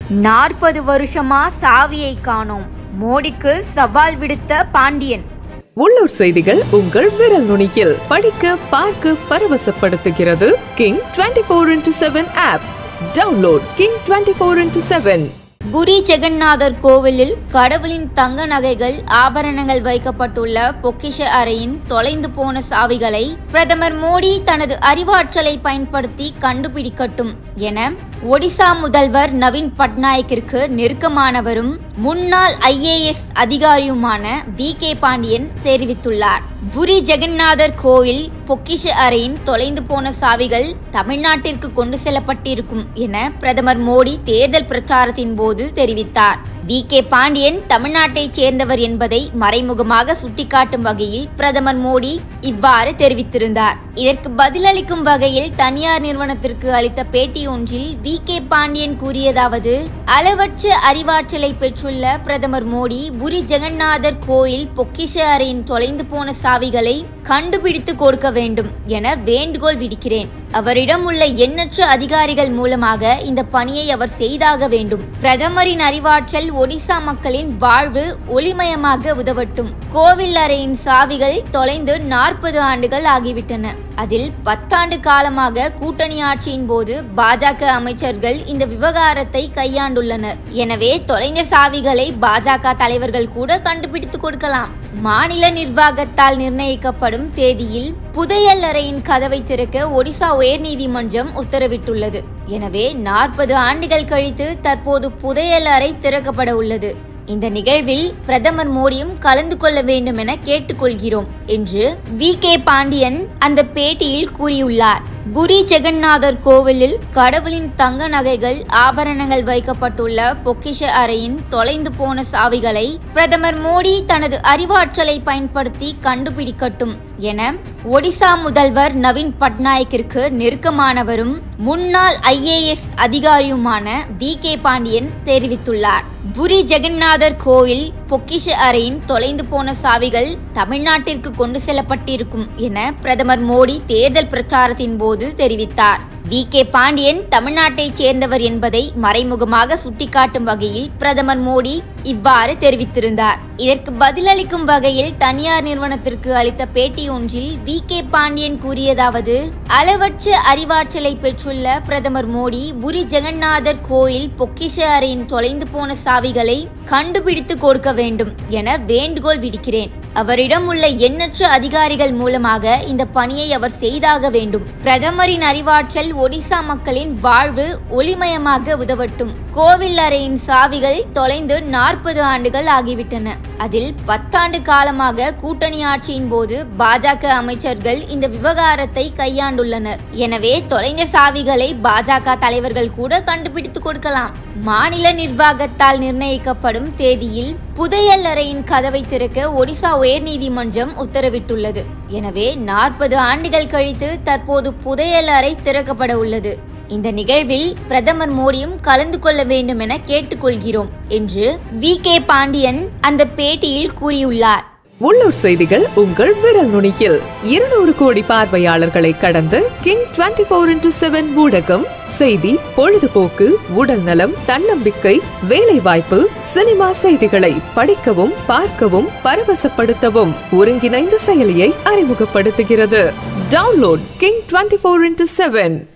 நாற்பது வருஷமா சாவியை காணோம் மோடிக்கு சவால் விடுத்த பாண்டியன் உள்ளூர் செய்திகள் உங்கள் விரல் நுனியில் படிக்க பார்க்க பரவசப்படுத்துகிறது king twenty four into seven app download king twenty four into seven Puri Jagannathar கோவிலில் கடவுளின் தங்க நகைகள் ஆபரணங்கள் வைக்கப்பட்டுள்ள பொக்கிஷ அறையின் தொலைந்து போன சாவிகளை பிரதமர் மோடி தனது அறிவாற்றலை பயன்படுத்தி கண்டுபிடிக்கட்டும் என ஒடிசா முதல்வர் நவீன் பட்நாயக்கிற்கு நெருக்கமானவரும் முன்னாள் ஐஏஎஸ் அதிகாரியுமான வி கே பாண்டியன் தெரிவித்துள்ளார் புரி ஜெகநாதர் கோயில் பொக்கிஷ அறையின் தொலைந்து போன சாவிகள் தமிழ்நாட்டிற்கு கொண்டு செல்லப்பட்டிருக்கும் என பிரதமர் மோடி தேர்தல் பிரச்சாரத்தின் போது தெரிவித்தார் வி கே பாண்டியன் தமிழ்நாட்டைச் சேர்ந்தவர் என்பதை மறைமுகமாக சுட்டிக்காட்டும் வகையில் பிரதமர் மோடி இவ்வாறு தெரிவித்திருந்தார் இதற்கு பதிலளிக்கும் வகையில் தனியார் நிறுவனத்திற்கு அளித்த பேட்டி ஒன்றில் வி கே பாண்டியன் கூறியதாவது அளவற்ற அறிவாற்றலை பெற்றுள்ள பிரதமர் மோடி புரி ஜெகநாதர் கோயில் பொக்கிஷ அறையின் தொலைந்து போன சாவிகளை கண்டுபிடித்து கொடுக்க வேண்டும் என வேண்டுகோள் விடுக்கிறேன் அவரிடம் உள்ள எண்ணற்ற அதிகாரிகள் மூலமாக இந்த பணியை அவர் செய்தாக வேண்டும் பிரதமரின் அறிவாற்றல் ஒடிசா மக்களின் வாழ்வு ஒளிமயமாக உதவட்டும் கோவில் அறையின் சாவிகள் தொலைந்து நாற்பது ஆண்டுகள் ஆகிவிட்டன அதில் பத்தாண்டு காலமாக கூட்டணி ஆட்சியின் போது பாஜக அமைச்சர்கள் இந்த விவகாரத்தை கையாண்டுள்ளனர் எனவே தொலைந்த சாவிகளை பாஜக தலைவர்கள் கூட கண்டுபிடித்து கொடுக்கலாம் மாநில நிர்வாகத்தால் நிர்ணயிக்கப்படும் தேதியில் புதையல் அறையின் கதவை திறக்க ஒடிசா உயர்நீதிமன்றம் உத்தரவிட்டுள்ளது எனவே நாற்பது ஆண்டுகள் கழித்து தற்போது புதையல் அறை திறக்கப்பட உள்ளது இந்த நிகழ்வில் பிரதமர் மோடியும் கலந்து கொள்ள வேண்டும் என கேட்டுக்கொள்கிறோம் என்று வி கே பாண்டியன் அந்த பேட்டியில் கூறியுள்ளார் புரி ஜெகநாதர் கோவிலில் கடவுளின் தங்க நகைகள் ஆபரணங்கள் வைக்கப்பட்டுள்ள பொக்கிஷ அறையின் தொலைந்து போன சாவிகளை பிரதமர் மோடி தனது அறிவாற்றலை பயன்படுத்தி கண்டுபிடிக்கட்டும் என ஒடிசா முதல்வர் நவீன் பட்நாயக்கிற்கு நெருக்கமானவரும் முன்னாள் ஐஏஎஸ் அதிகாரியுமான வி கே பாண்டியன் தெரிவித்துள்ளார் புரி ஜெகநாதர் கோயில் பொக்கிஷ அறையின் தொலைந்து போன சாவிகள் தமிழ்நாட்டிற்கு கொண்டு செல்லப்பட்டிருக்கும் என பிரதமர் மோடி தேர்தல் பிரச்சாரத்தின் போது தெரிவித்தார் வி கே பாண்டியன் தமிழ்நாட்டைச் சேர்ந்தவர் என்பதை மறைமுகமாக சுட்டிக்காட்டும் வகையில் பிரதமர் மோடி இவ்வாறு தெரிவித்திருந்தார் இதற்கு பதிலளிக்கும் வகையில் தனியார் நிறுவனத்திற்கு அளித்த பேட்டி ஒன்றில் வி கே பாண்டியன் கூறியதாவது அளவற்ற அறிவாற்றலை பெற்றுள்ள பிரதமர் மோடி புரி ஜெகநாதர் கோயில் பொக்கிஷ அறையின் தொலைந்து போன சாவிகளை கண்டுபிடித்து கொடுக்க வேண்டும் என வேண்டுகோள் விடுக்கிறேன் அவரிடம் உள்ள எண்ணற்ற அதிகாரிகள் மூலமாக இந்த பணியை அவர் செய்தாக வேண்டும் பிரதமரின் அறிவாற்றல் ஒடிசா மக்களின் வாழ்வு ஒளிமயமாக உதவட்டும் கோவில் அறையின் சாவிகள் தொலைந்து நாற்பது ஆண்டுகள் ஆகிவிட்டன அதில் பத்தாண்டு காலமாக கூட்டணி ஆட்சியின் போது பாஜக அமைச்சர்கள் இந்த விவகாரத்தை கையாண்டுள்ளனர் எனவே தொலைந்த சாவிகளை பாஜக தலைவர்கள் கூட கண்டுபிடித்து கொடுக்கலாம் மாநில நிர்வாகத்தால் நிர்ணயிக்கப்படும் தேதியில் புதையல் அறையின் கதவை திறக்க ஒடிசா உயர்நீதிமன்றம் உத்தரவிட்டுள்ளது எனவே நாற்பது ஆண்டுகள் கழித்து தற்போது புதையல் அறை திறக்கப்பட உள்ளது இந்த நிகழ்வில் பிரதமர் மோடியும் கலந்து கொள்ள வேண்டும் என கேட்டுக்கொள்கிறோம் என்று வி கே பாண்டியன் அந்த பேட்டியில் கூறியுள்ளார் உள்ளூர் செய்திகள் உங்கள் விரல் நுனியில் இருநூறு கோடி பார்வையாளர்களை கடந்து king twenty four into seven ஊடகம் செய்தி பொழுதுபோக்கு உடல் நலம் தன்னம்பிக்கை வேலை வாய்ப்பு சினிமா செய்திகளை படிக்கவும் பார்க்கவும் பரவசப்படுத்தவும் ஒருங்கிணைந்த செயலியை அறிமுகப்படுத்துகிறது download king twenty four into seven